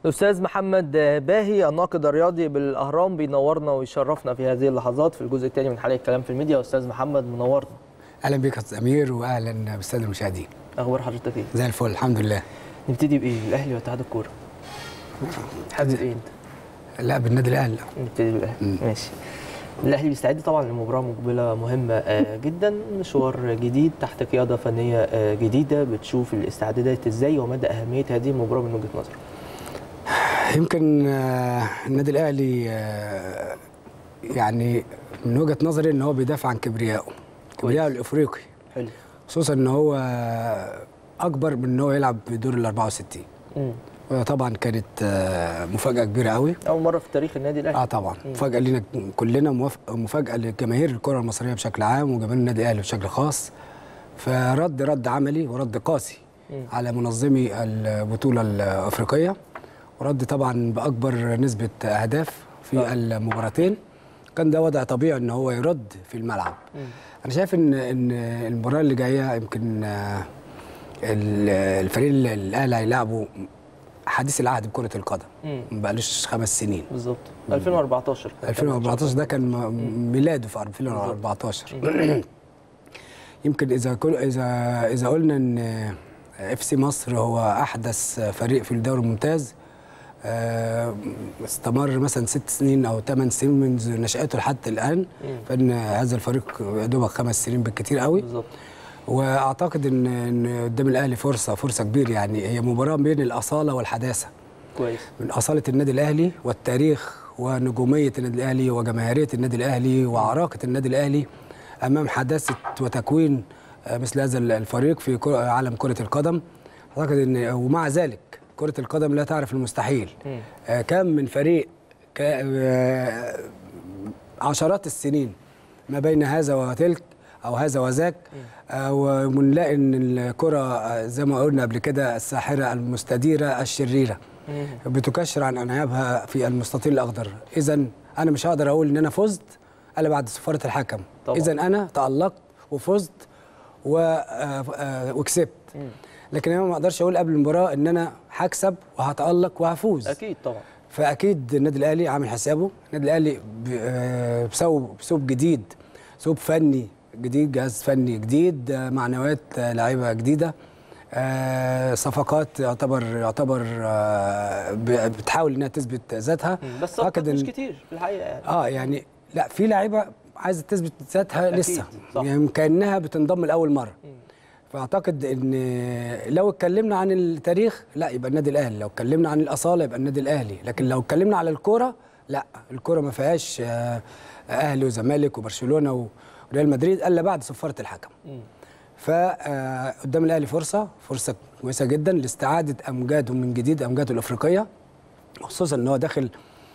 الاستاذ محمد باهي الناقد الرياضي بالاهرام بينورنا ويشرفنا في هذه اللحظات في الجزء الثاني من حلقه كلام في الميديا استاذ محمد منورنا اهلا بك يا استاذ امير واهلا بالساده المشاهدين اخبار حضرتك ايه زي الفل الحمد لله نبتدي بايه الاهلي ولا اتحاد الكوره حابب ايه انت لا بالنادي الاهلي لا. نبتدي بالاهلي ماشي الاهلي بيستعد طبعا لمباراه مقبله مهمه آه، جدا مشوار جديد تحت قياده فنيه آه، جديده بتشوف الاستعدادات ازاي ومدى اهميه هذه المباراه من وجهه نظرك يمكن آه، النادي الاهلي آه، يعني من وجهه نظري ان هو بيدافع عن كبريائه كبريائه الافريقي حلو خصوصا ان هو اكبر من ان هو يلعب بدور ال 64 مم. طبعا كانت آه، مفاجاه كبيره قوي اول مره في تاريخ النادي الاهلي اه طبعا مفاجاه لينا كلنا موف- مفاجاه لجماهير الكره المصريه بشكل عام وجماهير النادي الاهلي بشكل خاص فرد رد عملي ورد قاسي مم. على منظمي البطوله الافريقيه ورد طبعا باكبر نسبه اهداف في آه. المباراتين كان ده وضع طبيعي ان هو يرد في الملعب مم. انا شايف ان ان المباراه اللي جايه يمكن آه، ال- الفريق اللي الاهلي هيلعبه حديث العهد بكره القدم مم. ما بقالوش خمس سنين بالظبط 2014 كان 2014 ده كان م- ميلاده في 2014 يمكن اذا كل اذا اذا قلنا ان اف سي مصر هو احدث فريق في الدوري الممتاز آه، استمر مثلا ست سنين او ثمان سنين منذ نشاته لحد الان مم. فان هذا الفريق يا دوبك خمس سنين بالكثير قوي بالظبط واعتقد ان ان قدام الاهلي فرصه فرصه كبيره يعني هي مباراه بين الاصاله والحداثه كويس من أصالة النادي الأهلي والتاريخ ونجومية النادي الأهلي وجماهيرية النادي الأهلي وعراقة النادي الأهلي أمام حداثة وتكوين آه، مثل هذا الفريق في كرة- عالم كرة القدم أعتقد أن ومع ذلك كرة القدم لا تعرف المستحيل مم. آه، كم من فريق كا- آه، عشرات السنين ما بين هذا وتلك او هذا وذاك آه، وبنلاقي ان الكره آه، زي ما قلنا قبل كده الساحره المستديره الشريره مم. بتكشر عن انيابها في المستطيل الاخضر اذا انا مش هقدر اقول ان انا فزت الا بعد صفاره الحكم طبعاً. اذا انا تالقت وفزت و... آه، آه، وكسبت مم. لكن انا ما اقدرش اقول قبل المباراه ان انا هكسب وهتالق وهفوز اكيد طبعا فاكيد النادي الاهلي عامل حسابه النادي الاهلي ب- آه، بسوب بسوب جديد سوب فني جديد جهاز فني جديد آه، معنويات آه، لعيبه جديده آه، صفقات يعتبر يعتبر آه، ب- بتحاول انها تثبت ذاتها مم. بس أعتقد صفقات مش إن- كتير في الحقيقه يعني اه يعني لا في لعيبه عايزه تثبت ذاتها أكيد، لسه صح. يعني كانها بتنضم لاول مره مم. فاعتقد ان لو اتكلمنا عن التاريخ لا يبقى النادي الاهلي لو اتكلمنا عن الاصاله يبقى النادي الاهلي لكن لو اتكلمنا على الكوره لا الكوره ما فيهاش آه، اهلي وزمالك وبرشلونه وريال مدريد الا بعد صفاره الحكم مم. فقدام الاهلي فرصه فرصه كويسه جدا لاستعاده امجاده من جديد امجاده الافريقيه خصوصا ان هو داخل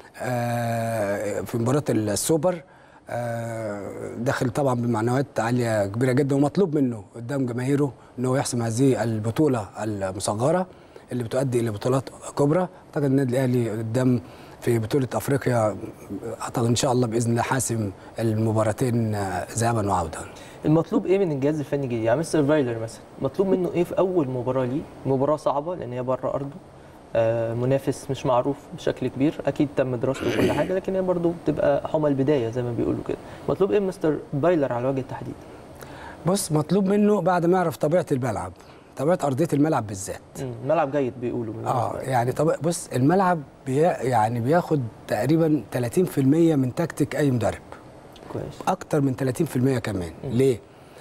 آه، في مباراه السوبر آه، داخل طبعا بمعنويات عاليه كبيره جدا ومطلوب منه قدام جماهيره ان هو يحسم هذه البطوله المصغره اللي بتؤدي الى بطولات كبرى اعتقد النادي الاهلي قدام في بطوله افريقيا اعتقد ان شاء الله باذن الله حاسم المباراتين آه، ذهابا وعوده المطلوب ايه من الجهاز الفني الجديد يعني مستر فايلر مثلا مطلوب منه ايه في اول مباراه ليه مباراه صعبه لان هي بره ارضه آه منافس مش معروف بشكل كبير اكيد تم دراسته وكل حاجه لكن هي برضه بتبقى حمى البدايه زي ما بيقولوا كده مطلوب ايه من مستر فايلر على وجه التحديد بص مطلوب منه بعد ما يعرف طبيعه الملعب طبيعه ارضيه الملعب بالذات مم، ملعب جيد بيقولوا من اه الناس. يعني طب بص الملعب بي يعني بياخد تقريبا 30% من تكتيك اي مدرب كويس اكتر من 30% كمان ليه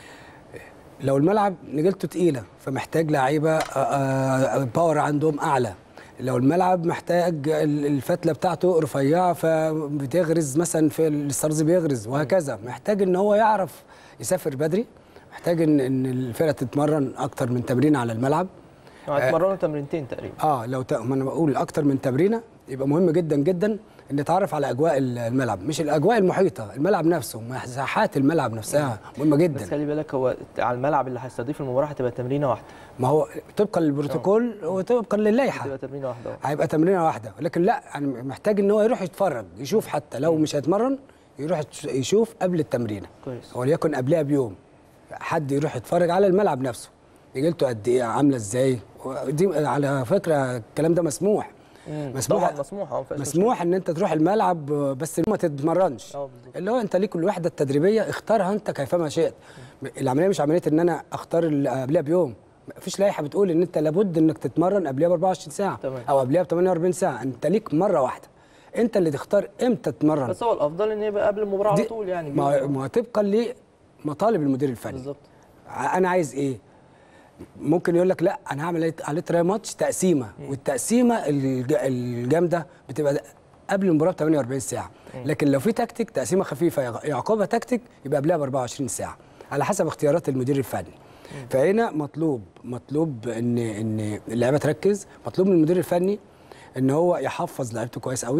لو الملعب نجيلته تقيله فمحتاج لعيبه آه، آه، باور عندهم اعلى لو الملعب محتاج ال- الفتله بتاعته رفيعه فبتغرز مثلا في الاسترز بيغرز وهكذا محتاج ان هو يعرف يسافر بدري محتاج ان ان الفرقه تتمرن اكتر من تمرين على الملعب هتمرنوا تمرينتين تقريبا اه لو ت... ما انا بقول اكتر من تمرينه يبقى مهم جدا جدا ان نتعرف على اجواء الملعب مش الاجواء المحيطه الملعب نفسه مساحات الملعب نفسها مهمه بس جدا خلي بالك هو على الملعب اللي هيستضيف المباراه هتبقى تمرينه واحده ما هو طبقا للبروتوكول وطبقا للائحه هتبقى تمرينه واحده أهو. هيبقى تمرينه واحده لكن لا يعني محتاج ان هو يروح يتفرج يشوف حتى لو مش هيتمرن يروح يشوف قبل التمرينه كويس وليكن قبلها بيوم حد يروح يتفرج على الملعب نفسه نجيلته قد ايه عامله ازاي ودي على فكره الكلام ده مسموح مم. مسموح طبعا مسموح اه ما فيهاش مسموح ان انت تروح الملعب آه، بس ما تتمرنش مشكلة. اه بالظبط اللي هو انت ليك الوحده التدريبيه اختارها انت كيفما شئت العمليه مش عمليه ان انا اختار اللي قبلها بيوم مفيش لائحه بتقول ان انت لابد انك تتمرن قبلها ب 24 ساعه تمام. او قبلها ب 48 ساعه انت ليك مره واحده انت اللي تختار امتى تتمرن بس هو الافضل ان يبقى قبل المباراه على دي- طول يعني ما ما طبقا لمطالب المدير الفني بالظبط ع- انا عايز ايه ممكن يقول لك لا انا هعمل عليه تراي ماتش تقسيمه والتقسيمه الج- الجامده بتبقى قبل المباراه ب 48 ساعه لكن لو في تكتيك تقسيمه خفيفه يع- يعقبها تكتيك يبقى قبلها ب 24 ساعه على حسب اختيارات المدير الفني فهنا مطلوب مطلوب ان ان اللعيبه تركز مطلوب من المدير الفني ان هو يحفظ لعيبته كويس قوي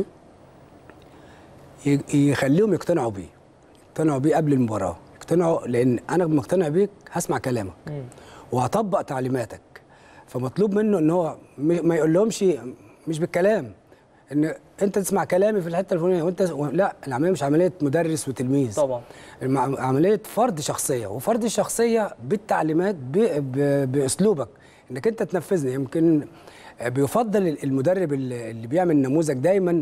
ي- يخليهم يقتنعوا بيه يقتنعوا بيه قبل المباراه يقتنعوا لان انا مقتنع بيك هسمع كلامك مم. وهطبق تعليماتك فمطلوب منه ان هو م- ما يقول لهمش مش بالكلام ان انت تسمع كلامي في الحته الفلانيه وانت لا العمليه مش عمليه مدرس وتلميذ طبعا الم- عمليه فرض شخصيه وفرض الشخصيه بالتعليمات ب... ب... باسلوبك انك انت تنفذني يمكن بيفضل المدرب اللي اللي بيعمل نموذج دايما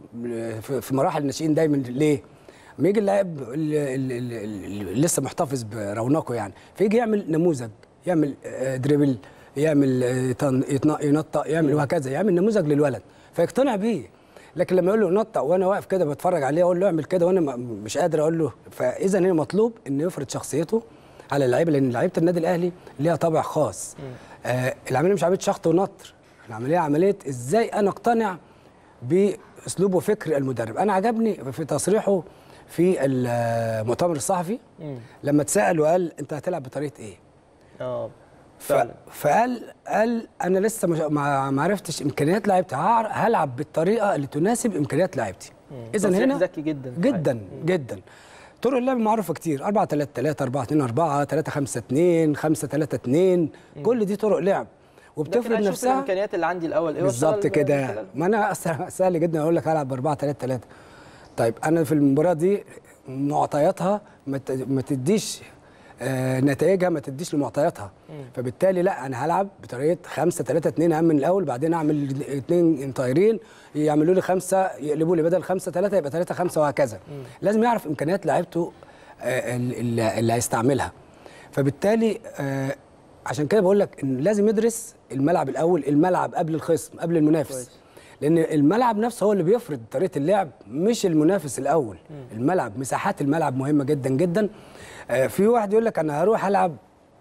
في في مراحل الناشئين دايما ليه؟ لما يجي اللاعب اللي, اللي, اللي اللي لسه محتفظ برونقه يعني فيجي يعمل نموذج يعمل آه، دريبل يعمل آه، يطن- يتن- ينطق يعمل وهكذا يعمل نموذج للولد فيقتنع بيه لكن لما يقول له نطق وانا واقف كده بتفرج عليه اقول له اعمل كده وانا ما- مش قادر اقول له فاذا هنا مطلوب انه يفرض شخصيته على اللعيبه لان لعيبه النادي الاهلي ليها طابع خاص آه العمليه مش عمليه شخط ونطر العمليه عمليه ازاي انا اقتنع باسلوب وفكر المدرب انا عجبني في تصريحه في المؤتمر الصحفي مم. لما اتسال وقال انت هتلعب بطريقه ايه اه ف... فعلا فقال قال انا لسه مش ما ما عرفتش امكانيات لعيبتي هعر- هلعب بالطريقه اللي تناسب امكانيات لعيبتي اذا تصريح هنا ذكي جدا جدا جدا طرق اللعب معروفه كتير 4 3 3 4 2 4 3 5 2 5 3 2 كل دي طرق لعب وبتفرض لكن اشوف نفسها الامكانيات اللي عندي الاول ايه بالظبط واشتغل كده بالكلام. ما انا أصلاً سهل جدا اقول لك هلعب ب 4 3 3 طيب انا في المباراه دي معطياتها ما ت- ما تديش آه، نتائجها ما تديش لمعطياتها فبالتالي لا انا هلعب بطريقه 5 3 2 اهم من الاول بعدين اعمل اثنين طايرين يعملوا لي خمسه يقلبوا لي بدل 5 3 يبقى 3 5 وهكذا لازم يعرف امكانيات لعيبته آه، اللي اللي هيستعملها فبالتالي آه، عشان كده بقول لك ان لازم يدرس الملعب الاول الملعب قبل الخصم قبل المنافس كويس. لان الملعب نفسه هو اللي بيفرض طريقه اللعب مش المنافس الاول الملعب مساحات الملعب مهمه جدا جدا آه، في واحد يقول لك انا هروح العب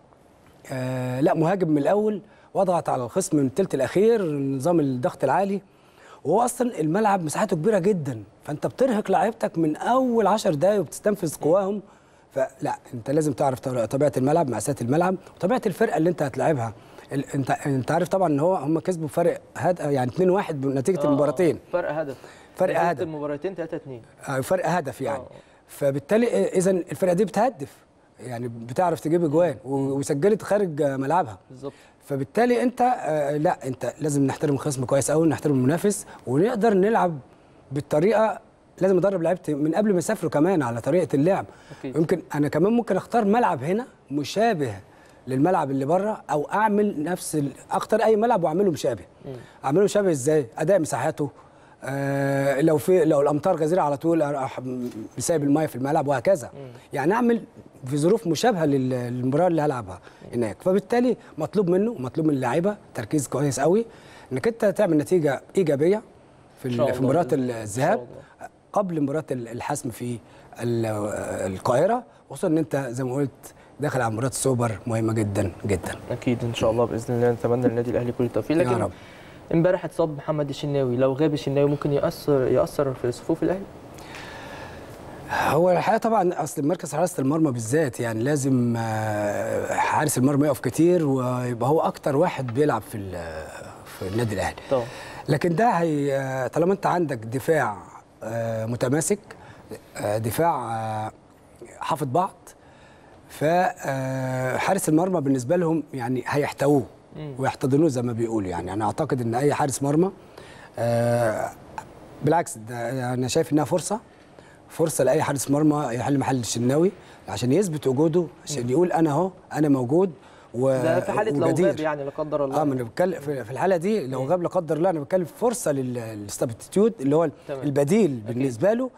آه لا مهاجم من الاول واضغط على الخصم من الثلث الاخير نظام الضغط العالي وهو اصلا الملعب مساحته كبيره جدا فانت بترهق لعيبتك من اول 10 دقايق وبتستنفذ قواهم فلا انت لازم تعرف طر- طبيعه الملعب مأساة الملعب وطبيعه الفرقه اللي انت هتلاعبها ال- انت انت عارف طبعا ان هو هم كسبوا فرق هد يعني 2-1 بنتيجه آه، المباراتين فرق هدف فرق نتيجة هدف. المباراتين 3 2 آه، فرق هدف يعني آه. فبالتالي اذا الفرقه دي بتهدف يعني بتعرف تجيب اجوان و- وسجلت خارج آه، ملعبها بالظبط فبالتالي انت آه لا انت لازم نحترم الخصم كويس قوي نحترم المنافس ونقدر نلعب بالطريقه لازم ادرب لعيبتي من قبل ما يسافروا كمان على طريقه اللعب أكيد. يمكن انا كمان ممكن اختار ملعب هنا مشابه للملعب اللي بره او اعمل نفس ال... اختار اي ملعب واعمله مشابه اعمله مشابه ازاي اداء مساحاته آه لو في لو الامطار غزيره على طول اروح سايب المايه في الملعب وهكذا يعني اعمل في ظروف مشابهه لل- للمباراه اللي هلعبها هناك فبالتالي مطلوب منه مطلوب من اللعيبه تركيز كويس قوي انك انت تعمل نتيجه ايجابيه في إن شاء ال- في الله مباراه بإذن الله. إن الذهاب شاء الله. قبل مباراه ال- الحسم في ال- القاهره خصوصا ان انت زي ما قلت داخل على مباراه السوبر مهمه جدا جدا اكيد ان شاء الله باذن الله نتمنى للنادي الاهلي كل التوفيق يا لكن رب. امبارح اتصاب محمد الشناوي لو غاب الشناوي ممكن ياثر ياثر في صفوف الاهلي هو الحقيقه طبعا اصل مركز حراسه المرمى بالذات يعني لازم آه، حارس المرمى يقف كتير ويبقى هو اكتر واحد بيلعب في ال- في النادي الاهلي طبعا لكن ده هي آه، طالما انت عندك دفاع آه، متماسك آه، دفاع آه، حافظ بعض فحارس المرمى بالنسبه لهم يعني هيحتووه ويحتضنوه زي ما بيقولوا يعني انا اعتقد ان اي حارس مرمى آه، بالعكس ده انا شايف انها فرصه فرصه لاي حارس مرمى يحل محل الشناوي عشان يثبت وجوده عشان يقول انا اهو انا موجود و... ده في حاله لو وجدير. غاب يعني لا قدر الله اه ما انا بتكلم في في الحاله دي لو غاب لا قدر الله انا بتكلم فرصه للسبستيتيوت اللي هو تمام. البديل بالنسبه له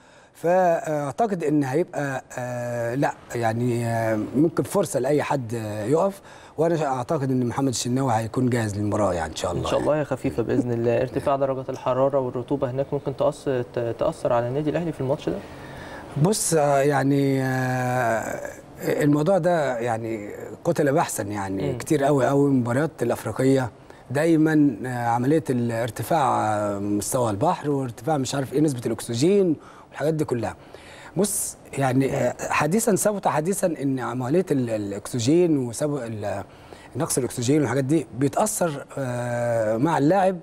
فاعتقد ان هيبقى آه لا يعني آه ممكن فرصه لاي حد آه يقف وانا اعتقد ان محمد الشناوي هيكون جاهز للمباراه يعني ان شاء الله ان شاء الله هي خفيفه باذن الله ارتفاع درجه الحراره والرطوبه هناك ممكن تاثر تاثر على النادي الاهلي في الماتش ده بص آه، يعني آه، الموضوع ده يعني قتل بحثا يعني مم. كتير قوي قوي المباريات الافريقيه دايما آه، عمليه الارتفاع آه، مستوى البحر وارتفاع مش عارف ايه نسبه الاكسجين والحاجات دي كلها بص يعني آه، حديثا ثبت حديثا ان عمليه ال- الاكسجين وسبب ال- نقص الاكسجين والحاجات دي بيتاثر آه، مع اللاعب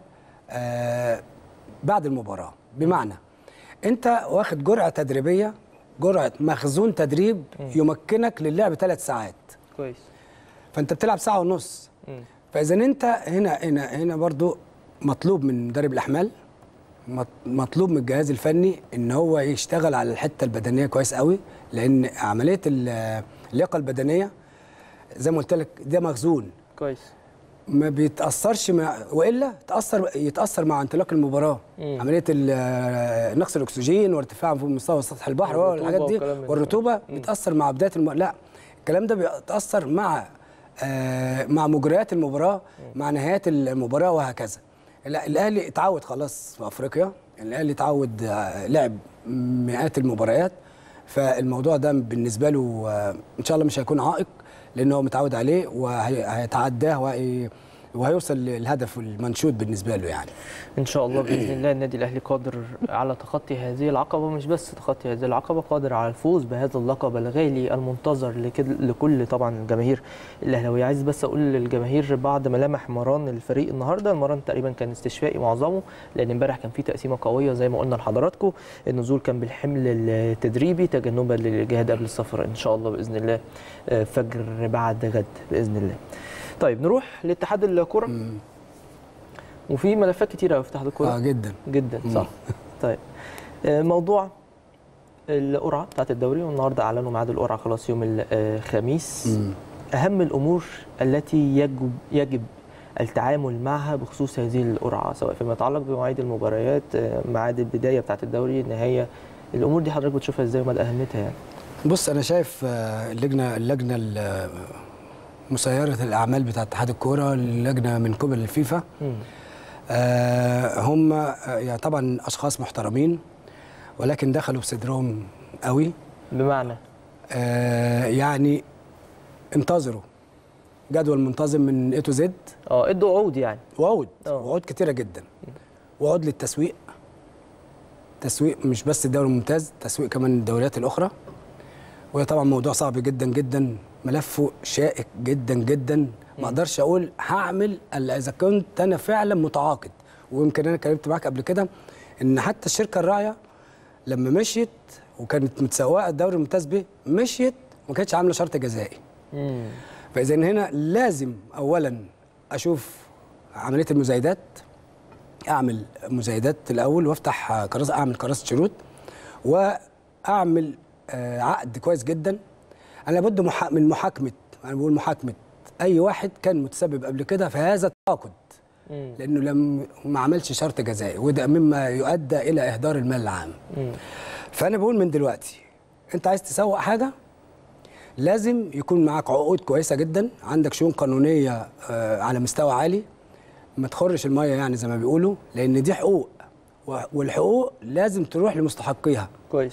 آه، بعد المباراه بمعنى انت واخد جرعه تدريبيه جرعه مخزون تدريب يمكنك للعب ثلاث ساعات كويس فانت بتلعب ساعه ونص مم. فاذا انت هنا هنا هنا برضو مطلوب من مدرب الاحمال مط- مطلوب من الجهاز الفني ان هو يشتغل على الحته البدنيه كويس قوي لان عمليه ال- اللياقه البدنيه زي ما قلت لك ده مخزون كويس ما بيتاثرش مع والا تاثر يتاثر مع انطلاق المباراه مم. عمليه ال- نقص الاكسجين وارتفاع في مستوى سطح البحر والرطوبة والحاجات دي والكلام من ده. والرطوبه مم. بتاثر مع بدايه الم... لا الكلام ده بيتاثر مع آه مع مجريات المباراه مع نهايات المباراه وهكذا لا الاهلي اتعود خلاص في افريقيا الاهلي اتعود آه، لعب مئات المباريات فالموضوع ده بالنسبه له آه، ان شاء الله مش هيكون عائق لان هو متعود عليه وهيتعداه وهي- وهيوصل للهدف المنشود بالنسبه له يعني ان شاء الله باذن الله النادي الاهلي قادر على تخطي هذه العقبه مش بس تخطي هذه العقبه قادر على الفوز بهذا اللقب الغالي المنتظر لكل لكل طبعا الجماهير الاهلاويه عايز بس اقول للجماهير بعد ملامح مران الفريق النهارده المران تقريبا كان استشفائي معظمه لان امبارح كان في تقسيمه قويه زي ما قلنا لحضراتكم النزول كان بالحمل التدريبي تجنبا للاجهاد قبل السفر ان شاء الله باذن الله آه، فجر بعد غد باذن الله طيب نروح لاتحاد الكره وفي ملفات كتيره قوي في اتحاد الكره اه جدا جدا صح طيب آه، موضوع القرعه بتاعت الدوري والنهارده اعلنوا ميعاد القرعه خلاص يوم الخميس مم. اهم الامور التي يجب يجب التعامل معها بخصوص هذه القرعه سواء فيما يتعلق بمواعيد المباريات آه، ميعاد البدايه بتاعت الدوري النهايه الامور دي حضرتك بتشوفها ازاي ومدى اهميتها يعني بص انا شايف آه، اللجنه اللجنه ال- مسيره الاعمال بتاعه اتحاد الكوره اللجنه من قبل الفيفا مم. آه، هم آه، يعني طبعا اشخاص محترمين ولكن دخلوا بصدرهم قوي بمعنى آه، يعني انتظروا جدول منتظم من اي تو زد اه ادوا عقود يعني وعود آه. وعود كتيره جدا وعود للتسويق تسويق مش بس الدوري الممتاز تسويق كمان الدوريات الاخرى وهي طبعا موضوع صعب جدا جدا ملفه شائك جدا جدا ما اقدرش اقول هعمل الا اذا كنت انا فعلا متعاقد ويمكن انا اتكلمت معاك قبل كده ان حتى الشركه الراعيه لما مشيت وكانت متسوقه الدوري الممتاز به مشيت وما كانتش عامله شرط جزائي مم. فاذا هنا لازم اولا اشوف عمليه المزايدات اعمل مزايدات الاول وافتح كراسه اعمل كراسه شروط واعمل آه، عقد كويس جدا انا لابد محا- من محاكمه انا بقول محاكمه اي واحد كان متسبب قبل كده في هذا التعاقد مم. لانه لم ما عملش شرط جزائي وده مما يؤدى الى اهدار المال العام مم. فانا بقول من دلوقتي انت عايز تسوق حاجه لازم يكون معاك عقود كويسه جدا عندك شؤون قانونيه آه، على مستوى عالي ما تخرش الميه يعني زي ما بيقولوا لان دي حقوق و- والحقوق لازم تروح لمستحقيها كويس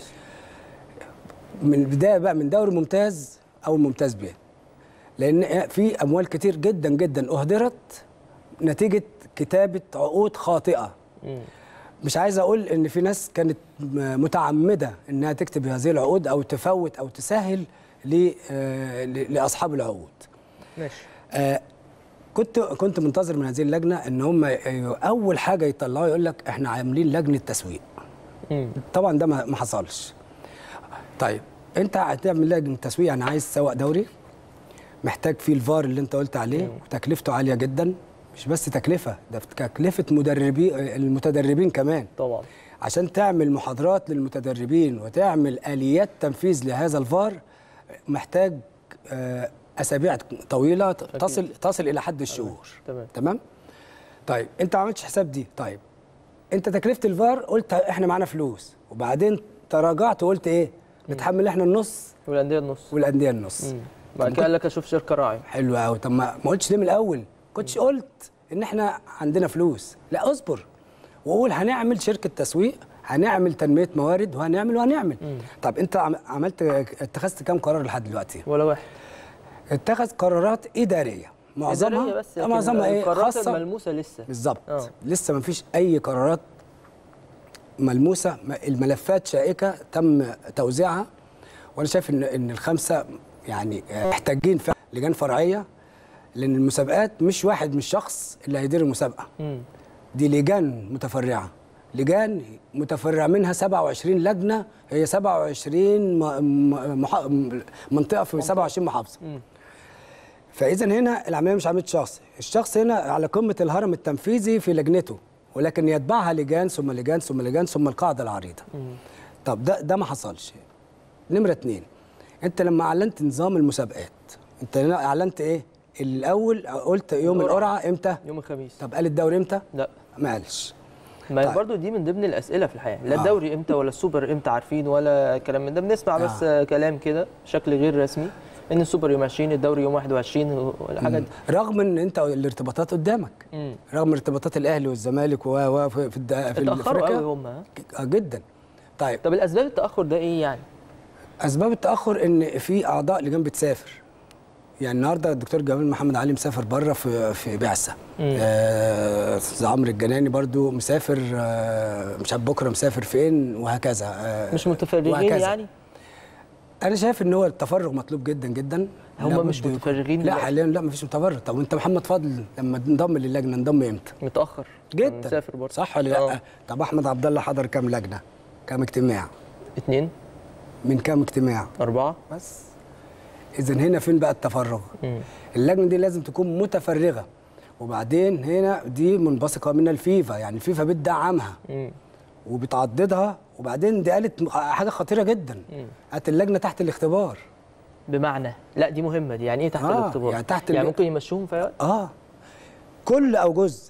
من البدايه بقى من دوري ممتاز او ممتاز به لان في اموال كتير جدا جدا اهدرت نتيجه كتابه عقود خاطئه مم. مش عايز اقول ان في ناس كانت م- متعمده انها تكتب هذه العقود او تفوت او تسهل ل- آه، ل- لاصحاب العقود ماشي آه، كنت كنت منتظر من هذه اللجنه ان هم ي- اول حاجه يطلعوا يقول لك احنا عاملين لجنه تسويق مم. طبعا ده ما ما حصلش طيب انت هتعمل لجنه تسويق يعني عايز تسوق دوري محتاج فيه الفار اللي انت قلت عليه وتكلفته عاليه جدا مش بس تكلفه ده في تكلفه مدربي المتدربين كمان طبعا عشان تعمل محاضرات للمتدربين وتعمل اليات تنفيذ لهذا الفار محتاج آه، اسابيع طويله تصل تصل الى حد الشهور تمام. تمام طيب انت ما عملتش حساب دي طيب انت تكلفه الفار قلت احنا معانا فلوس وبعدين تراجعت وقلت ايه نتحمل احنا النص والانديه النص والانديه النص مم. بعد كده قال لك اشوف شركه راعي حلو قوي طب ما ما قلتش ليه من الاول كنتش قلت ان احنا عندنا فلوس لا اصبر وقول هنعمل شركه تسويق هنعمل تنميه موارد وهنعمل وهنعمل طب انت عم- عملت اتخذت كام قرار لحد دلوقتي ولا واحد اتخذ قرارات اداريه معظمها إدارية بس لكن معظمها ايه القرارات خاصه الملموسه لسه بالظبط آه. لسه ما فيش اي قرارات ملموسه م- الملفات شائكه تم توزيعها وانا شايف ان ان الخمسه يعني آه، محتاجين فعلا لجان فرعيه لان المسابقات مش واحد مش شخص اللي هيدير المسابقه مم. دي لجان متفرعه لجان متفرع منها 27 لجنه هي 27 م- م- محا- م- منطقه في 27 محافظه مم. فاذا هنا العمليه مش عمليه شخص الشخص هنا على قمه الهرم التنفيذي في لجنته ولكن يتبعها لجان ثم لجان ثم لجان ثم القاعده العريضه طب ده ده ما حصلش نمره اتنين انت لما اعلنت نظام المسابقات انت هنا اعلنت ايه الاول قلت يوم القرعة. القرعه امتى يوم الخميس طب قال الدوري امتى لا ما قالش ما هي طيب. برضو دي من ضمن الاسئله في الحياه لا آه. الدوري امتى ولا السوبر امتى عارفين ولا كلام من ده بنسمع بس آه. كلام كده بشكل غير رسمي ان السوبر يوم 20 الدوري يوم 21 والحاجات دي رغم ان انت الارتباطات قدامك مم. رغم ارتباطات الاهلي والزمالك و و في في, الد- في اتاخروا أفريقيا. قوي هم ها آه، جدا طيب طب الاسباب التاخر ده ايه يعني اسباب التاخر ان في اعضاء لجان بتسافر يعني النهارده الدكتور جمال محمد علي مسافر بره في في بعثه مم. آه، استاذ عمرو الجناني برضو مسافر آه، مش عارف بكره مسافر فين وهكذا آه، مش متفرغين وهكذا. يعني انا شايف ان هو التفرغ مطلوب جدا جدا هم لابد مش يكون- متفرغين لا دلوقتي؟ حاليا لا مفيش متفرغ طب وانت محمد فضل لما انضم للجنه انضم امتى متاخر كان جدا مسافر برضه صح ولا لا آه. طب احمد عبد الله حضر كام لجنه كام اجتماع اتنين من كام اجتماع اربعه بس اذا هنا فين بقى التفرغ مم. اللجنه دي لازم تكون متفرغه وبعدين هنا دي منبثقه من الفيفا يعني الفيفا بتدعمها مم. وبتعضدها وبعدين دي قالت حاجه خطيره جدا مم. قالت اللجنه تحت الاختبار بمعنى لا دي مهمه دي يعني ايه تحت آه، الاختبار يعني تحت يعني ال- ممكن يمشوهم في أي وقت اه كل او جزء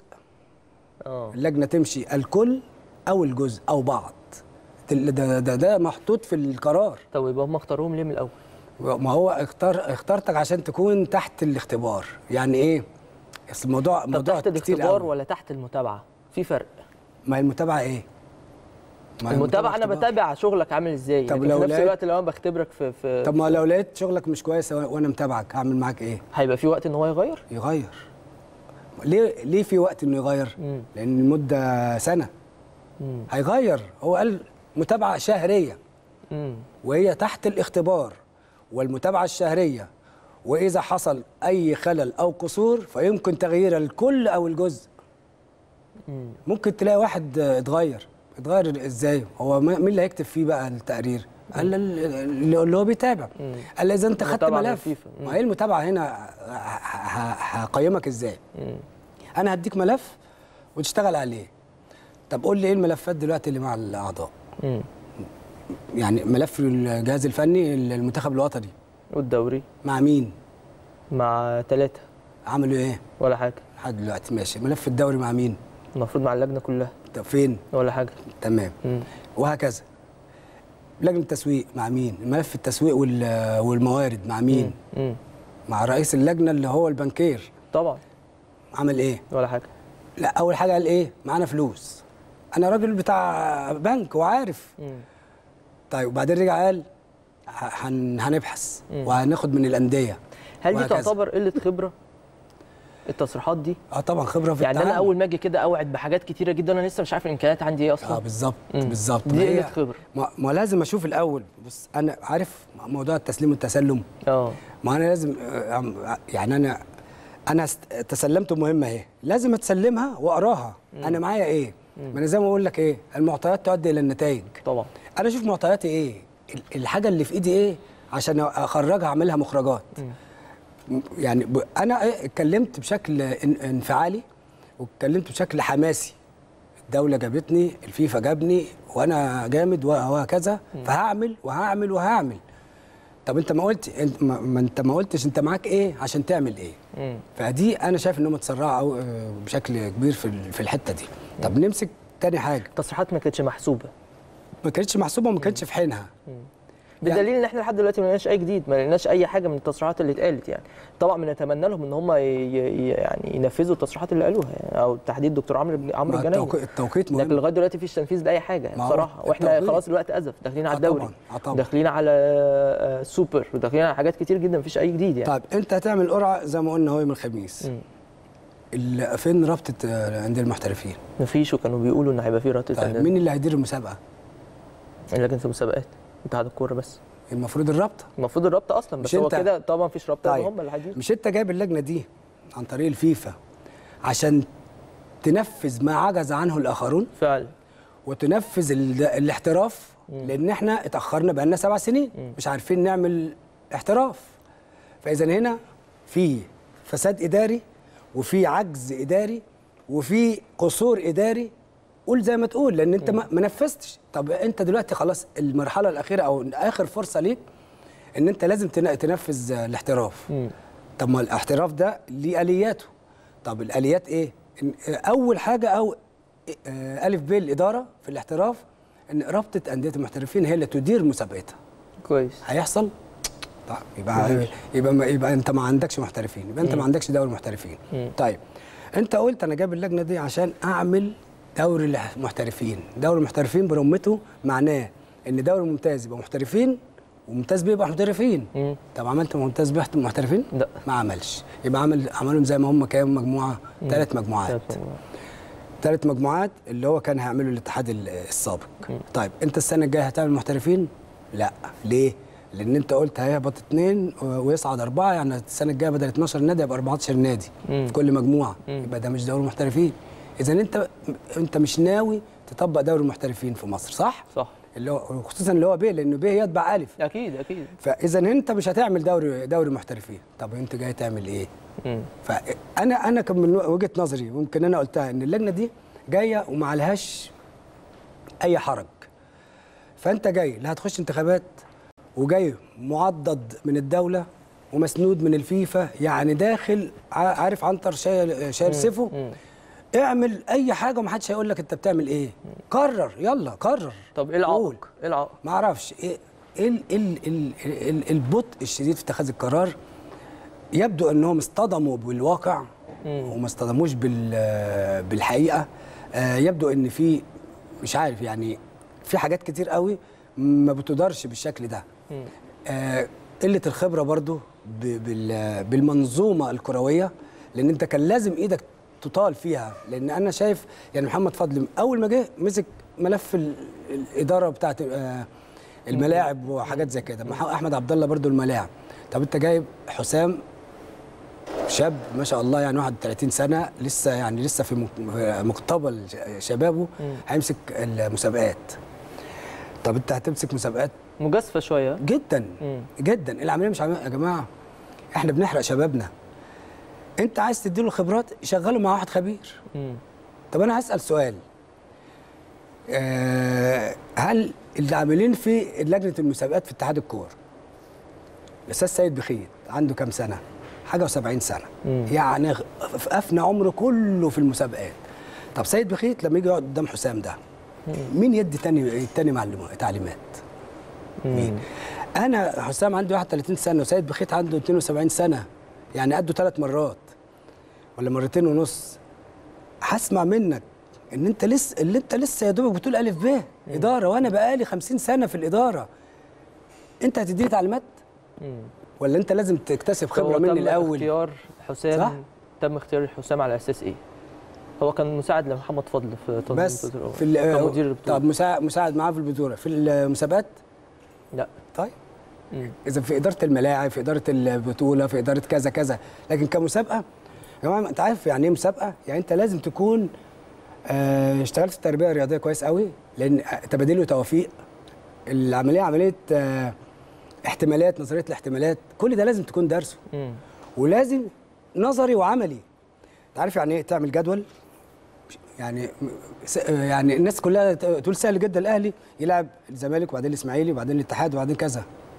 اه اللجنه تمشي الكل او الجزء او بعض ده ده ده, ده محطوط في القرار طب يبقى هم اختاروهم ليه من الاول ما هو اختار اخترتك عشان تكون تحت الاختبار يعني ايه اصل الموضوع طب موضوع تحت كتير الاختبار قوي. ولا تحت المتابعه في فرق ما هي المتابعه ايه ما هي المتابعه انا اختبار. بتابع شغلك عامل ازاي طب لكن لو في نفس لقيت- الوقت لو انا بختبرك في, في طب ما لو لقيت شغلك مش كويس وأنا- وانا متابعك هعمل معاك ايه هيبقى في وقت ان هو يغير يغير ليه ليه في وقت انه يغير مم. لان المده سنه مم. هيغير هو قال متابعه شهريه مم. وهي تحت الاختبار والمتابعه الشهريه واذا حصل اي خلل او قصور فيمكن تغيير الكل او الجزء مم. ممكن تلاقي واحد آه، اتغير اتغير ازاي هو ما- مين اللي هيكتب فيه بقى التقرير قال ال- اللي اللي هو بيتابع مم. قال اذا انت خدت متابعة من ملف الفيفا. مم. ما هي المتابعه هنا ه- ه- هقيمك ازاي مم. انا هديك ملف وتشتغل عليه طب قول لي ايه الملفات دلوقتي اللي مع الاعضاء مم. يعني ملف الجهاز الفني المنتخب الوطني والدوري مع مين مع ثلاثة عملوا ايه ولا حاجة لحد دلوقتي ماشي ملف الدوري مع مين المفروض مع اللجنة كلها طب فين ولا حاجة تمام مم. وهكذا لجنه التسويق مع مين ملف التسويق وال- والموارد مع مين مم. مع رئيس اللجنه اللي هو البنكير طبعا عمل ايه ولا حاجة لا اول حاجه قال ايه معانا فلوس انا راجل بتاع بنك وعارف مم. طيب وبعدين رجع قال ه- هن هنبحث مم. وهناخد من الانديه هل دي وهكذا. تعتبر قلة خبرة التصريحات دي اه طبعا خبره في يعني انا التعامل. اول ما اجي كده اوعد بحاجات كتيره جدا انا لسه مش عارف الامكانيات عندي ايه اه اصلا بالظبط مم. بالظبط دي ما هي- قلة خبرة ما, ما لازم اشوف الاول بص انا عارف موضوع التسليم والتسلم اه ما انا لازم آه، أم- يعني انا انا است- تسلمت مهمه اهي لازم اتسلمها واقراها انا معايا ايه ما انا زي ما اقول لك ايه المعطيات تؤدي الى النتائج طبعا انا اشوف معطياتي ايه ال- الحاجه اللي في ايدي ايه عشان اخرجها اعملها مخرجات م- يعني ب- انا إيه اتكلمت بشكل ان- انفعالي واتكلمت بشكل حماسي الدوله جابتني الفيفا جابني وانا جامد وهكذا فهعمل وهعمل وهعمل طب انت ما قلت انت ما, ما انت ما قلتش انت معاك ايه عشان تعمل ايه مم. فدي انا شايف ان هم اتسرعوا آه، بشكل كبير في ال- في الحته دي طب نمسك تاني حاجه التصريحات ما كانتش محسوبه ما كانتش محسوبه وما كانتش في حينها يعني- بدليل ان احنا لحد دلوقتي ما لقيناش اي جديد ما لقيناش اي حاجه من التصريحات اللي اتقالت يعني طبعا بنتمنى لهم ان هم ي- ي- يعني ينفذوا التصريحات اللي قالوها يعني او تحديد دكتور عمرو بن- عمرو ما الجنايني التوقيت, التوقيت لكن مهم لغايه دلوقتي مفيش تنفيذ لاي حاجه ما هو بصراحه واحنا التوقيت. خلاص الوقت ازف داخلين على آه الدوري طبعاً، آه طبعاً. داخلين على آه، سوبر وداخلين على حاجات كتير جدا مفيش اي جديد يعني طيب انت هتعمل قرعه زي ما قلنا هو يوم الخميس مم. ال- فين رابطه آه، انديه المحترفين مفيش وكانوا بيقولوا ان هيبقى في رابطه طيب أندية- مين اللي هيدير المسابقه لجنه المسابقات اتحاد الكوره بس المفروض الرابطه المفروض الرابطه اصلا بس مش هو أنت- كده طبعا مفيش رابطه طيب. هم اللي هيديروا مش انت جايب اللجنه دي عن طريق الفيفا عشان تنفذ ما عجز عنه الاخرون فعلا وتنفذ ال- الاحتراف لان احنا اتاخرنا بقالنا سبع سنين مش عارفين نعمل احتراف فاذا هنا في فساد اداري وفي عجز اداري وفي قصور اداري قول زي ما تقول لان انت ما ما نفذتش طب انت دلوقتي خلاص المرحله الاخيره او اخر فرصه ليك ان انت لازم تن- تنفذ الاحتراف مم. طب ما الاحتراف ده ليه الياته طب الاليات ايه إن- اول حاجه او آه، الف ب الاداره في الاحتراف ان رابطه انديه المحترفين هي اللي تدير مسابقتها كويس هيحصل طيب يبقى يبقى ما يبقى انت ما عندكش محترفين يبقى انت ما عندكش دوري محترفين مم. طيب انت قلت انا جايب اللجنه دي عشان اعمل دوري المحترفين دوري المحترفين برمته معناه ان دوري ممتاز يبقى محترفين وممتاز بيه يبقى محترفين مم. طب عملت ممتاز بيه محترفين لا. ما عملش يبقى عمل عملهم زي ما هم كام مجموعه ثلاث مجموعات ثلاث مجموعات. ثلاث مجموعات اللي هو كان هيعمله الاتحاد ال- السابق طيب انت السنه الجايه هتعمل محترفين لا ليه لان انت قلت هيهبط اثنين و- ويصعد اربعه يعني السنه الجايه بدل 12 نادي يبقى 14 نادي مم. في كل مجموعه يبقى ده مش دوري محترفين اذا انت انت مش ناوي تطبق دوري المحترفين في مصر صح صح اللي هو خصوصا اللي هو ب لانه ب يتبع الف اكيد اكيد فاذا انت مش هتعمل دوري دوري محترفين طب انت جاي تعمل ايه مم. فانا انا كان من وجهه نظري ويمكن انا قلتها ان اللجنه دي جايه وما عليهاش اي حرج فانت جاي لا هتخش انتخابات وجاي معضد من الدوله ومسنود من الفيفا يعني داخل ع- عارف عنتر شايل شايل سيفه مم. اعمل اي حاجه ومحدش هيقول لك انت بتعمل ايه قرر يلا قرر طب ايه قول. العائق؟ ايه العائق؟ ما اعرفش ايه ايه ال- ال- ال- ال- البطء الشديد في اتخاذ القرار يبدو انهم اصطدموا بالواقع وما اصطدموش بال- بالحقيقه آه، يبدو ان في مش عارف يعني في حاجات كتير قوي ما بتدارش بالشكل ده آه، قله الخبره برضو ب- بال- بالمنظومه الكرويه لان انت كان لازم ايدك تطال فيها لان انا شايف يعني محمد فضل اول ما جه مسك ملف ال- الاداره بتاعت آه، الملاعب وحاجات زي كده مح- احمد عبد الله برضو الملاعب طب انت جايب حسام شاب ما شاء الله يعني 31 سنه لسه يعني لسه في مق- في مقتبل ش- شبابه هيمسك المسابقات طب انت هتمسك مسابقات مجازفه شويه جدا مم. جدا العمليه مش عملية يا جماعه احنا بنحرق شبابنا انت عايز تديله خبرات شغله مع واحد خبير مم. طب انا هسال سؤال أه هل اللي عاملين في لجنه المسابقات في اتحاد الكور الاستاذ سيد بخيت عنده كام سنه حاجه و70 سنه مم. يعني غ- في افنى عمره كله في المسابقات طب سيد بخيت لما يجي يقعد قدام حسام ده مين يدي تاني تاني معلومات تعليمات مين انا حسام عندي 31 سنه وسيد بخيت عنده 72 سنه يعني قده ثلاث مرات ولا مرتين ونص هسمع منك ان انت لسه اللي انت لسه يا دوبك بتقول الف ب اداره وانا بقالي 50 سنه في الاداره انت هتديني تعليمات مم. ولا انت لازم تكتسب خبره هو مني تم الاول اختيار حسام صح؟ تم اختيار حسام على اساس ايه؟ هو كان مساعد لمحمد فضل في تنظيم بس البطولة. في ال- كمدير البطوله طب مساعد مساعد معاه في البطوله في المسابقات لا طيب مم. اذا في اداره الملاعب في اداره البطوله في اداره كذا كذا لكن كمسابقه يا جماعه انت عارف يعني ايه مسابقه يعني انت لازم تكون آه، اشتغلت في التربيه الرياضيه كويس قوي لان تبادل وتوافيق العمليه عمليه آه، احتمالات نظريه الاحتمالات كل ده لازم تكون دارسه مم. ولازم نظري وعملي انت عارف يعني ايه تعمل جدول يعني س- يعني الناس كلها تقول سهل جدا الاهلي يلعب الزمالك وبعدين الاسماعيلي وبعدين الاتحاد وبعدين كذا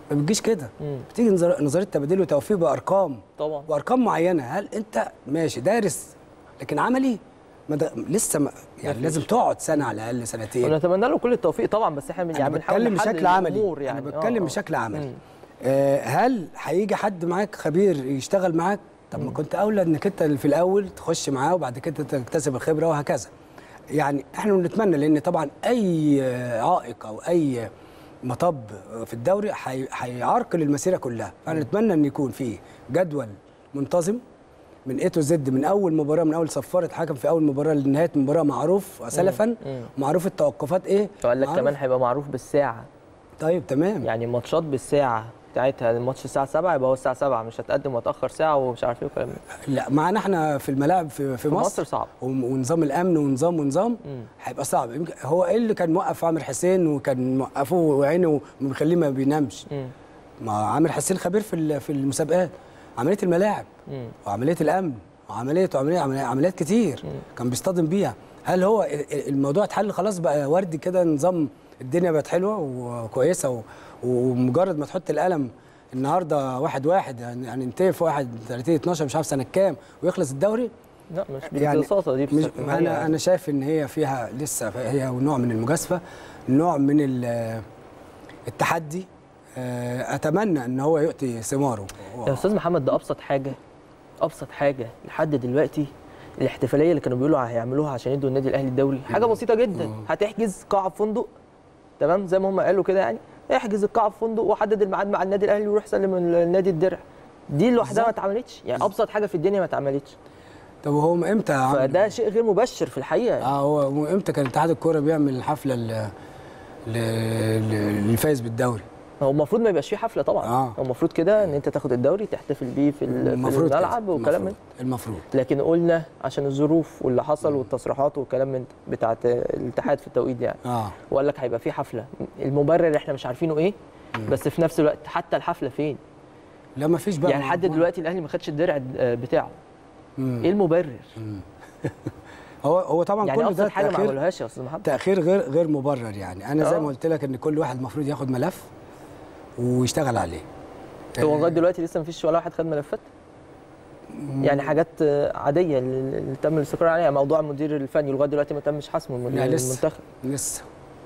ما بتجيش كده مم. بتيجي نظر- نظريه تبادل وتوفيق بارقام طبعا وارقام معينه هل انت ماشي دارس لكن عملي ما ده لسه ما يعني مفيش. لازم تقعد سنه على الاقل سنتين ونتمنى له كل التوفيق طبعا بس احنا انا يعني بنحاول بتكلم نحدد بشكل عملي الأمور يعني انا بتكلم آه، آه. بشكل عملي مم. آه هل هيجي حد معاك خبير يشتغل معاك طب ما كنت اولى انك انت في الاول تخش معاه وبعد كده تكتسب الخبره وهكذا يعني احنا بنتمنى لان طبعا اي عائق او اي مطب في الدوري هي- هيعرقل المسيره كلها فانا نتمنى ان يكون في جدول منتظم من اي تو زد من اول مباراه من اول صفاره حكم في اول مباراه لنهايه المباراه معروف سلفا مم. معروف التوقفات ايه وقال لك معروف- كمان هيبقى معروف بالساعه طيب تمام يعني ماتشات بالساعه بتاعتها الماتش الساعه 7 يبقى هو الساعه 7 مش هتقدم وتاخر ساعه ومش عارف ايه والكلام ده لا معانا احنا في الملاعب في, في في مصر, مصر صعب ون- ونظام الامن ونظام ونظام مم. هيبقى صعب يمكن هو ايه اللي كان موقف عامر حسين وكان موقفه وعينه ومخليه ما بينامش مم. ما عامر حسين خبير في ال- في المسابقات عمليه الملاعب مم. وعمليه الامن وعمليه وعمليه عمليه- عمليات كتير مم. كان بيصطدم بيها هل هو ال- ال- الموضوع اتحل خلاص بقى وردي كده نظام الدنيا بقت حلوه وكويسه و- ومجرد ما تحط القلم النهارده واحد واحد يعني يعني انتهي في واحد 30 12 مش عارف سنه كام ويخلص الدوري لا مش يعني بالبساطه دي مش بس- ما هي- انا انا شايف ان هي فيها لسه هي نوع من المجازفه نوع من ال- التحدي آه، اتمنى ان هو يؤتي ثماره يا استاذ محمد ده ابسط حاجه ابسط حاجه لحد دلوقتي الاحتفاليه اللي كانوا بيقولوا هيعملوها عشان يدوا النادي الاهلي الدوري حاجه بسيطه جدا هتحجز قاعه في فندق تمام زي ما هم قالوا كده يعني احجز القاعه في فندق وحدد الميعاد مع النادي الاهلي وروح سلم النادي الدرع دي لوحدها ما اتعملتش يعني ابسط حاجه في الدنيا ما اتعملتش طب هو امتى عمل- فده شيء غير مبشر في الحقيقه اه هو امتى كان اتحاد الكوره بيعمل حفله ل ل- ل- للفايز بالدوري هو المفروض ما يبقاش فيه حفله طبعا آه. هو المفروض كده ان انت تاخد الدوري تحتفل بيه في ال- في المفروض كده. الملعب والكلام من المفروض, المفروض. لكن قلنا عشان الظروف واللي حصل والتصريحات والكلام من بتاعت الاتحاد في التوقيت يعني اه وقال لك هيبقى في حفله المبرر احنا مش عارفينه ايه بس في نفس الوقت حتى الحفله فين لا ما فيش بقى يعني لحد دلوقتي الاهلي ما خدش الدرع بتاعه مم. ايه المبرر هو هو طبعا يعني كل ده ابسط حاجه ما تاخير عملوهاش يا استاذ محمد تاخير غير غير مبرر يعني انا زي آه. ما قلت لك ان كل واحد المفروض ياخد ملف ويشتغل عليه هو لغايه دلوقتي لسه ما فيش ولا واحد خد ملفات يعني حاجات عاديه اللي اللي تم الاستقرار عليها موضوع المدير الفني لغايه دلوقتي ما تمش حسمه المدير لا، لسه. المنتخب لسه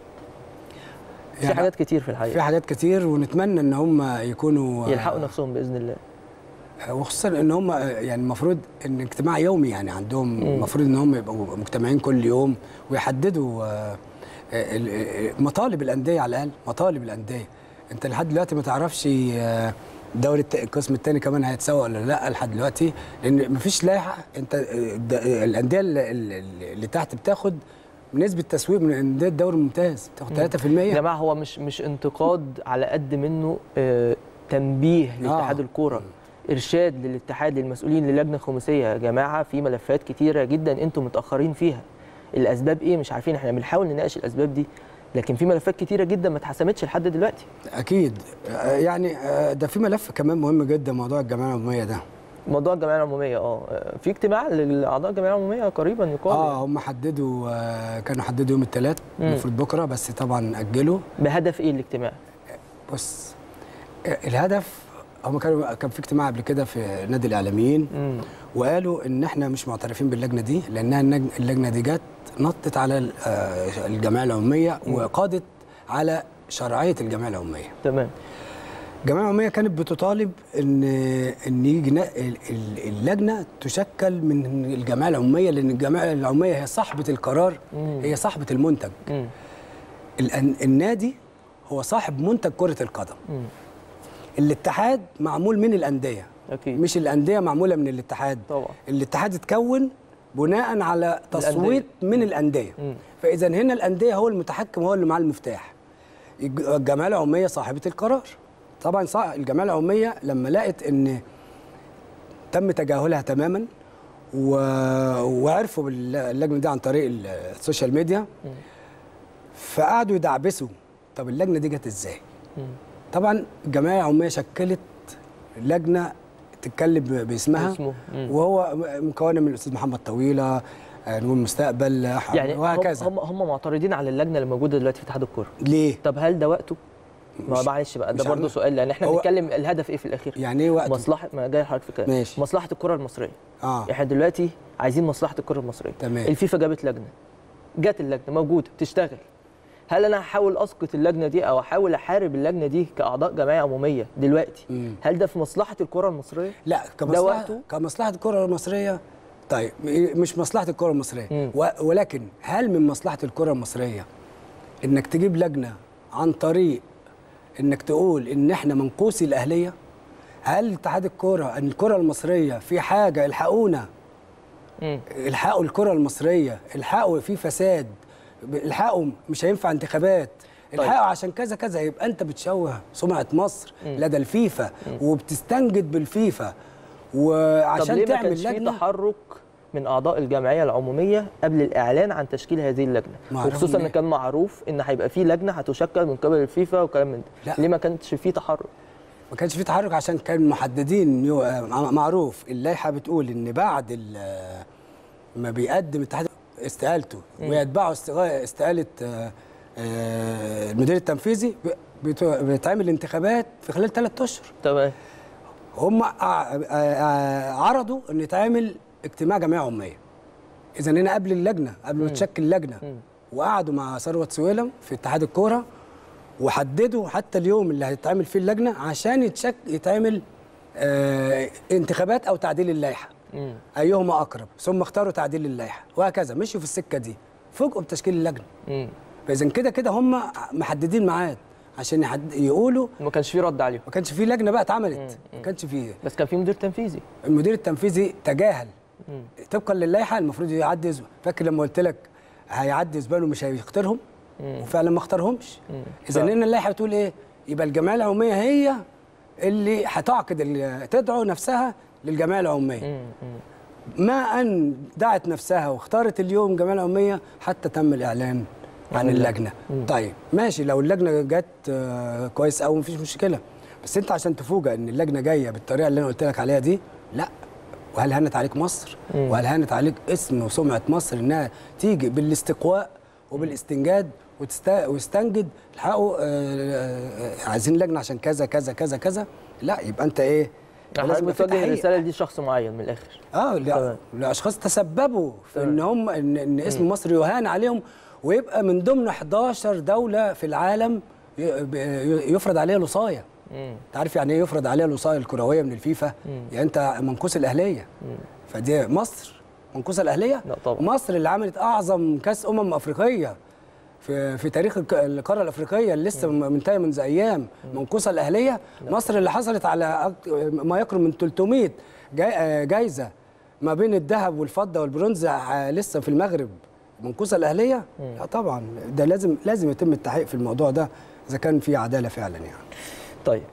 في حاجات كتير في الحقيقه في حاجات كتير ونتمنى ان هم يكونوا يلحقوا نفسهم باذن الله وخصوصا ان هم يعني المفروض ان اجتماع يومي يعني عندهم مم. المفروض ان هم يبقوا مجتمعين كل يوم ويحددوا آه، ال- ال- مطالب الانديه على الاقل مطالب الانديه انت لحد دلوقتي ما تعرفش آه، دوري الت- القسم الثاني كمان هيتسوق ولا لا لحد دلوقتي لان مفيش لائحه انت آه، د- الانديه اللي, اللي اللي تحت بتاخد نسبه تسويق من انديه الدوري الممتاز بتاخد 3% يا جماعه هو مش مش انتقاد على قد منه آه، تنبيه لاتحاد آه. الكوره ارشاد للاتحاد للمسؤولين للجنه الخماسيه يا جماعه في ملفات كتيره جدا انتم متاخرين فيها الاسباب ايه مش عارفين احنا بنحاول نناقش الاسباب دي لكن في ملفات كتيره جدا ما اتحسمتش لحد دلوقتي اكيد آه، يعني آه، ده في ملف كمان مهم جدا موضوع الجمعيه العموميه ده موضوع الجمعيه العموميه اه في اجتماع لاعضاء الجمعيه العموميه قريبا يقال اه يعني. هم حددوا آه، كانوا حددوا يوم الثلاث مم. المفروض بكره بس طبعا اجلوا بهدف ايه الاجتماع بص آه، الهدف هم كانوا كان في اجتماع قبل كده في نادي الاعلاميين مم. وقالوا ان احنا مش معترفين باللجنه دي لانها النج- اللجنه دي جت نطت على ال- آه، الجمعيه العموميه وقادت على شرعيه الجمعيه العموميه تمام الجمعيه العموميه كانت بتطالب ان ان يجي نا- ال- ال- اللجنه تشكل من الجمعيه العموميه لان الجمعيه العموميه هي صاحبه القرار مم. هي صاحبه المنتج مم. الأن- النادي هو صاحب منتج كره القدم مم. الاتحاد معمول من الانديه اكيد مش الانديه معموله من الاتحاد طبعا الاتحاد اتكون بناء على تصويت من الانديه مم. فاذا هنا الانديه هو المتحكم هو اللي معاه المفتاح الج- الجمعيه العموميه صاحبه القرار طبعا صح الجمعيه العموميه لما لقت ان تم تجاهلها تماما و... وعرفوا باللجنه دي عن طريق ال- السوشيال ميديا فقعدوا يدعبسوا طب اللجنه دي جت ازاي مم. طبعا الجمعيه العموميه شكلت لجنه تتكلم ب- باسمها اسمه. مم. وهو مكونه من الاستاذ محمد طويله آه، نقول مستقبل آه، يعني وهكذا هم هم هم معترضين على اللجنه اللي موجوده دلوقتي في اتحاد الكوره ليه؟ طب هل ده وقته ما مش- معلش بقى ده مش برضه عم- سؤال لان احنا هو- بنتكلم الهدف ايه في الاخير يعني ايه وقت مصلحه ما جاي حضرتك في كده ماشي. مصلحه الكره المصريه اه احنا دلوقتي عايزين مصلحه الكره المصريه تمام. الفيفا جابت لجنه جت اللجنه موجوده بتشتغل هل انا هحاول اسقط اللجنه دي او احاول احارب اللجنه دي كاعضاء جمعيه عموميه دلوقتي مم. هل ده في مصلحه الكره المصريه لا ده كمصلحه وقته؟ كمصلحه الكره المصريه طيب م- مش مصلحه الكره المصريه مم. و- ولكن هل من مصلحه الكره المصريه انك تجيب لجنه عن طريق انك تقول ان احنا منقوصي الاهليه هل اتحاد الكره ان الكره المصريه في حاجه الحقونا مم. الحقوا الكره المصريه الحقوا في فساد الحقوا مش هينفع انتخابات الحقوا عشان كذا كذا يبقى انت بتشوه سمعه مصر لدى الفيفا وبتستنجد بالفيفا طب وعشان ليه ما تعمل كانش في لجنه تحرك من اعضاء الجمعيه العموميه قبل الاعلان عن تشكيل هذه اللجنه معروف وخصوصا ان ليه؟ كان معروف ان هيبقى في لجنه هتشكل من قبل الفيفا وكلام من ده لا. ليه ما كانش في تحرك ما كانش في تحرك عشان كان محددين يو- آه، معروف اللائحه بتقول ان بعد ال- ما بيقدم اتحاد استقالته ويتبعه استغا- استقاله آه، آه، المدير التنفيذي ب- بت- بيتعمل انتخابات في خلال ثلاث اشهر تمام هم ع- ع- عرضوا ان يتعمل اجتماع جمعيه عموميه اذا هنا قبل اللجنه قبل ما تشكل لجنه وقعدوا مع ثروت سويلم في اتحاد الكوره وحددوا حتى اليوم اللي هيتعمل فيه اللجنه عشان يتشك يتعمل آه انتخابات او تعديل اللائحه مم. ايهما اقرب ثم اختاروا تعديل اللائحه وهكذا مشوا في السكه دي فوجئوا بتشكيل اللجنه مم. فاذا كده كده هم محددين ميعاد عشان يحد يقولوا ما كانش في رد عليهم ما كانش في لجنه بقى اتعملت ما كانش فيه بس كان في مدير تنفيذي المدير التنفيذي تجاهل مم. طبقا للائحه المفروض يعدي اسبوع فاكر لما قلت لك هيعدي اسبوع ومش هيختارهم وفعلا ما اختارهمش اذا فعلا. ان اللائحه بتقول ايه يبقى الجمعيه العموميه هي اللي هتعقد ال- تدعو نفسها للجمعيه العموميه مم. مم. ما ان دعت نفسها واختارت اليوم الجمعيه العموميه حتى تم الاعلان عن عن اللجنة. اللجنه طيب ماشي لو اللجنه جت آه، كويس قوي مفيش مشكله بس انت عشان تفوجئ ان اللجنه جايه بالطريقه اللي انا قلت لك عليها دي لا وهل هانت عليك مصر مم. وهل هانت عليك اسم وسمعه مصر انها تيجي بالاستقواء وبالاستنجاد وتست... ويستنجد الحقوا آه، آه، عايزين لجنه عشان كذا كذا كذا كذا لا يبقى انت ايه حضرتك لازم يبقى في بتوجه تحقيق. الرساله دي شخص معين من الاخر اه تمام. لا لاشخاص تسببوا في تمام. ان هم ان, إن اسم مصر يهان عليهم ويبقى من ضمن 11 دوله في العالم ي- ب- يفرض عليها الوصايه مم. انت عارف يعني ايه يفرض عليها الوصايه الكرويه من الفيفا يعني انت منقوص الاهليه فدي مصر منقوصه الاهليه لا طبعا. مصر اللي عملت اعظم كاس امم افريقيه في في تاريخ الك- القاره الافريقيه اللي لسه منتهيه منذ ايام منقوصه الاهليه مصر اللي حصلت على أك- ما يقرب من 300 جاي- آه، جايزه ما بين الذهب والفضه والبرونز آه، لسه في المغرب منقوصه الاهليه لا طبعا ده لازم لازم يتم التحقيق في الموضوع ده اذا كان في عداله فعلا يعني طيب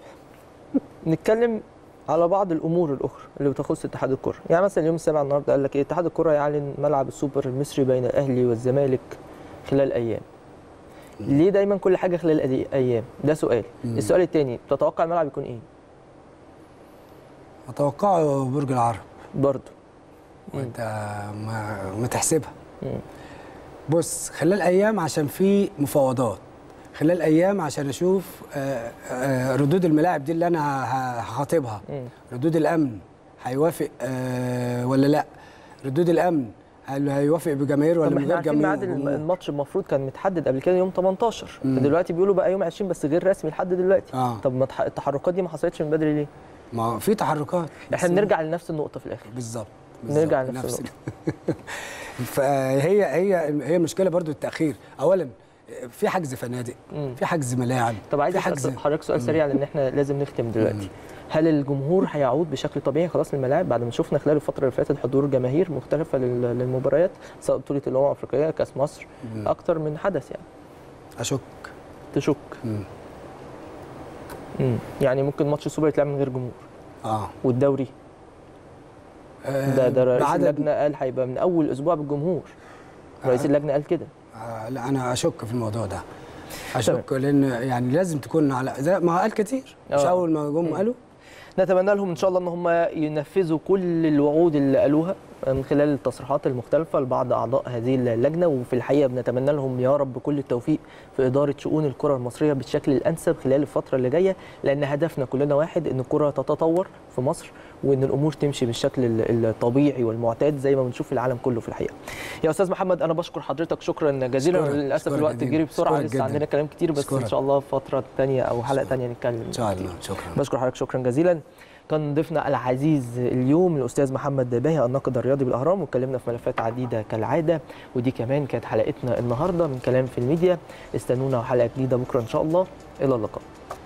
نتكلم على بعض الامور الاخرى اللي بتخص اتحاد الكره يعني مثلا اليوم السابع النهارده قال لك ايه اتحاد الكره يعلن ملعب السوبر المصري بين الاهلي والزمالك خلال ايام ليه دايما كل حاجه خلال أدي- ايام ده سؤال السؤال الثاني تتوقع الملعب يكون ايه اتوقعه برج العرب برضه وانت ما, ما تحسبها مم. بص خلال ايام عشان في مفاوضات خلال ايام عشان اشوف آه، آه، ردود الملاعب دي اللي انا ه- هخاطبها مم. ردود الامن هيوافق آه، ولا لا ردود الامن هل هيوافق بجماهير ولا طب من احنا غير عارفين جماهير ميعاد الم- الماتش المفروض كان متحدد قبل كده يوم 18 دلوقتي بيقولوا بقى يوم 20 بس غير رسمي لحد دلوقتي آه. طب ما تح- التحركات دي ما حصلتش من بدري ليه ما في تحركات احنا بس- بنرجع لنفس النقطه في الاخر بالظبط نرجع بالظبط، لنفس فهي هي هي مشكله برضو التاخير اولا في حجز فنادق مم. في حجز ملاعب طب عايز في حجز اسال حضرتك سؤال سريع لان احنا لازم نختم دلوقتي هل الجمهور هيعود بشكل طبيعي خلاص للملاعب بعد ما شفنا خلال الفتره اللي فاتت حضور جماهير مختلفه لل- للمباريات سواء بطوله الامم الافريقيه كاس مصر اكتر من حدث يعني اشك تشك مم. مم. يعني ممكن ماتش السوبر يتلعب من غير جمهور اه والدوري آه، ده ده رئيس بعدد- اللجنه قال هيبقى من اول اسبوع بالجمهور رئيس اللجنه قال كده آه لا انا اشك في الموضوع ده اشك لان يعني لازم تكون على زي ما قال كتير مش آه. اول ما جم قالوا نتمنى لهم ان شاء الله ان هم ينفذوا كل الوعود اللي قالوها من خلال التصريحات المختلفه لبعض اعضاء هذه اللجنه وفي الحقيقه بنتمنى لهم يا رب كل التوفيق في اداره شؤون الكره المصريه بالشكل الانسب خلال الفتره اللي جايه لان هدفنا كلنا واحد ان الكره تتطور في مصر وان الامور تمشي بالشكل ال- الطبيعي والمعتاد زي ما بنشوف في العالم كله في الحقيقه. يا استاذ محمد انا بشكر حضرتك شكرا جزيلا أشكرك- للاسف أشكرك الوقت جديد. جري بسرعه أشكرك لسه جداً. عندنا كلام كتير بس ان أشكرك. شاء الله فتره ثانيه او حلقه ثانيه نتكلم ان شاء كتير. الله شكرا بشكر حضرتك شكرا جزيلا كان ضيفنا العزيز اليوم الاستاذ محمد باهي الناقد الرياضي بالاهرام واتكلمنا في ملفات عديده كالعاده ودي كمان كانت حلقتنا النهارده من كلام في الميديا استنونا حلقه جديده بكره ان شاء الله الى اللقاء